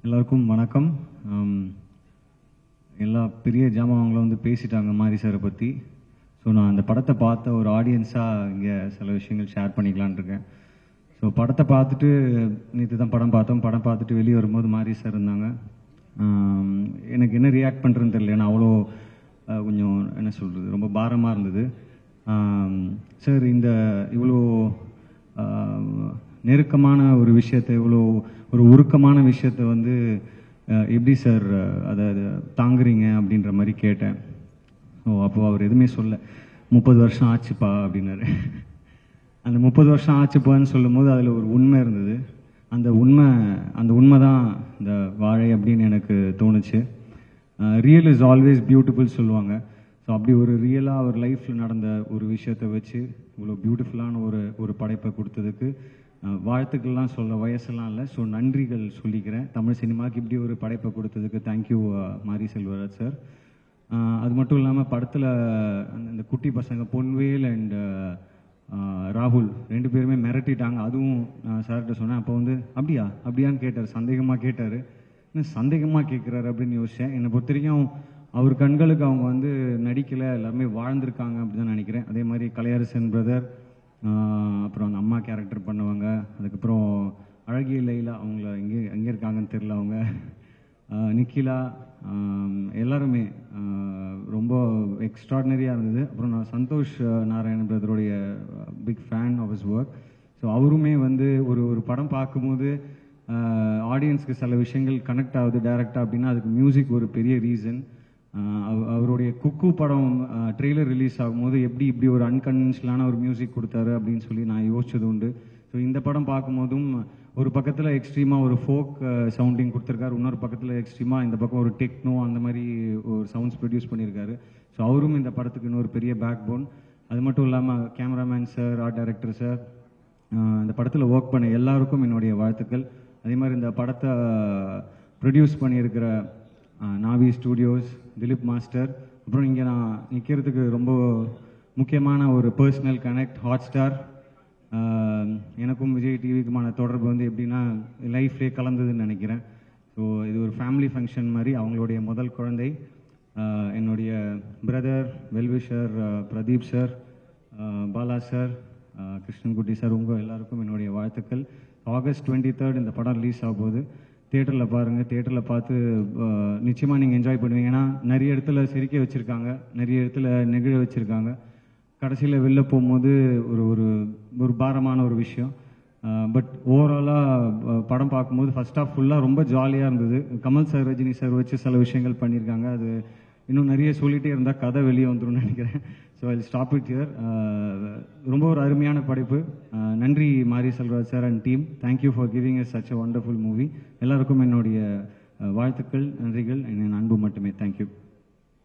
எல்லாருக்கும் வணக்கம் ஆம், எல்லா பெரிய ஜாமான்களும் வந்து பேசிட்டாங்க மாரி சாரை பற்றி ஸோ நான் அந்த படத்தை பார்த்த ஒரு ஆடியன்ஸாக இங்கே சில விஷயங்கள் ஷேர் பண்ணிக்கலான்னு இருக்கேன் ஸோ படத்தை பார்த்துட்டு நேற்று தான் படம் பார்த்தோம் படம் பார்த்துட்டு வெளியே வரும்போது மாரி சார் இருந்தாங்க ஆம், எனக்கு என்ன ரியாக்ட் பண்ணுறதுன்னு தெரியல ஏன்னா அவ்வளோ அஹ், கொஞ்சம் என்ன சொல்கிறது ரொம்ப பாரமாக இருந்தது ஆம், சார் இந்த இவ்வளோ ஆஹ், நெருக்கமான ஒரு விஷயத்தை இவ்வளோ ஒரு உருக்கமான விஷயத்தை வந்து அஹ், எப்படி சார் அஹ், அதை அதை தாங்குறீங்க அப்படின்ற மாதிரி கேட்டேன் ஸோ அப்போ அவர் எதுவுமே சொல்ல முப்பது வருஷம் ஆச்சுப்பா அப்படின்னாரு அந்த முப்பது வருஷம் ஆச்சுப்பான்னு சொல்லும்போது அதில் ஒரு உண்மை இருந்தது அந்த உண்மை அந்த உண்மை தான் இந்த வாழை அப்படின்னு எனக்கு தோணுச்சு ரியல் இஸ் ஆல்வேஸ் பியூட்டிஃபுல் சொல்லுவாங்க ஸோ அப்படி ஒரு ரியலாக அவர் லைஃப்பில் நடந்த ஒரு விஷயத்தை வச்சு இவ்வளோ பியூட்டிஃபுல்லான ஒரு ஒரு படைப்பை கொடுத்ததுக்கு அஹ், வாழ்த்துக்கள்லாம் சொல்ல வயசெல்லாம் இல்லை ஸோ நன்றிகள் சொல்லிக்கிறேன் தமிழ் சினிமாவுக்கு இப்படி ஒரு படைப்பை கொடுத்ததுக்கு தேங்க்யூ மாரி செல்வராஜ் சார் அது மட்டும் இல்லாமல் படத்தில் இந்த குட்டி பசங்க பொன்வேல் அண்ட் ராகுல் ரெண்டு பேருமே மிரட்டிட்டாங்க அதுவும் நான் சார்கிட்ட சொன்னேன் அப்போ வந்து அப்படியா அப்படியான்னு கேட்டார் சந்தேகமாக கேட்டார் என்ன சந்தேகமாக கேட்குறாரு அப்படின்னு யோசிச்சேன் என்னை பொறுத்த வரைக்கும் அவர் கண்களுக்கு அவங்க வந்து நடிக்கலை எல்லாருமே வாழ்ந்திருக்காங்க அப்படின்னு தான் நினைக்கிறேன் அதே மாதிரி கலையரசன் பிரதர் அப்புறம் அந்த அம்மா கேரக்டர் பண்ணுவாங்க அதுக்கப்புறம் அழகிய லைலா அவங்கள எங்கே எங்கே இருக்காங்கன்னு தெரில அவங்க ஆஹ் நிக்கிலா ஆம், எல்லாருமே ஆஹ் ரொம்ப எக்ஸ்ட்ராடினரியாக இருந்தது அப்புறம் நான் சந்தோஷ் ஆஹ், நாராயண் பிரதருடைய big fan of his work so அவருமே வந்து ஒரு ஒரு படம் பார்க்கும்போது ஆடியன்ஸ்க்கு சில விஷயங்கள் கனெக்ட் ஆகுது டைரக்டாக அப்படின்னா அதுக்கு மியூசிக் ஒரு பெரிய ரீசன் அவருடைய குக்கு படம் ட்ரெய்லர் ரிலீஸ் ஆகும்போது எப்படி இப்படி ஒரு அன்கன்வென்ஷனலான ஒரு மியூசிக் கொடுத்தாரு அப்படின்னு சொல்லி நான் யோசிச்சது உண்டு ஸோ இந்த படம் பார்க்கும்போதும் ஒரு பக்கத்தில் எக்ஸ்ட்ரீமாக ஒரு ஃபோக் சவுண்டிங் கொடுத்துருக்காரு இன்னொரு பக்கத்தில் எக்ஸ்ட்ரீமாக இந்த பக்கம் ஒரு டெக்னோ அந்த மாதிரி ஒரு சவுண்ட்ஸ் ப்ரொடியூஸ் பண்ணியிருக்காரு ஸோ அவரும் இந்த படத்துக்கு இன்னொரு பெரிய பேக் போன் அது மட்டும் இல்லாமல் cameraman sir art director sir இந்த படத்தில் ஒர்க் பண்ண எல்லாருக்கும் என்னுடைய வாழ்த்துக்கள் அதே மாதிரி இந்த படத்தை ப்ரொடியூஸ் பண்ணியிருக்கிற அஹ், நாவி ஸ்டூடியோஸ் திலீப் மாஸ்டர் அப்புறம் இங்கே நான் நிற்கிறதுக்கு ரொம்ப முக்கியமான ஒரு பர்சனல் கனெக்ட் ஹாட் ஸ்டார் எனக்கும் விஜய் டிவிக்குமான தொடர்பு வந்து எப்படின்னா லைஃப்லேயே கலந்ததுன்னு நினைக்கிறேன் ஸோ இது ஒரு ஃபேமிலி ஃபங்க்ஷன் மாதிரி அவங்களுடைய முதல் குழந்தை ஆஹ் என்னுடைய brother well wisher Pradeep sir Bala sir Krishnankutty sir உங்கள் எல்லாருக்கும் என்னுடைய வாழ்த்துக்கள் ஆகஸ்ட் டுவெண்ட்டி தேர்ட் இந்த படம் ரிலீஸ் ஆக போகுது தேட்டரில் பாருங்கள் தேட்டரில் பார்த்து நிச்சயமாக நீங்கள் என்ஜாய் பண்ணுவீங்க ஏன்னா நிறைய இடத்துல சிரிக்க வச்சுருக்காங்க நிறைய இடத்துல நெகிழ வச்சுருக்காங்க கடைசியில் வெளில போகும்போது ஒரு ஒரு ஒரு பாரமான ஒரு விஷயம் பட் ஓவராலாக படம் பார்க்கும்போது ஃபர்ஸ்ட் ஆஃப் ஃபுல்லாக ரொம்ப ஜாலியாக இருந்தது கமல் சார் ரஜினி சார் வச்சு சில விஷயங்கள் பண்ணியிருக்காங்க அது இன்னும் நிறைய சொல்லிட்டே இருந்தால் கதை வெளியே வந்துரும்னு நினைக்கிறேன் so I stop it here ரொம்ப ஒரு அருமையான படைப்பு அஹ், நன்றி Mari Selvaraj sir and team thank you for giving us such a wonderful movie எல்லாருக்கும் என்னுடைய அஹ், வாழ்த்துக்கள் நன்றிகள் என் அன்பு மட்டுமே தேங்க்யூ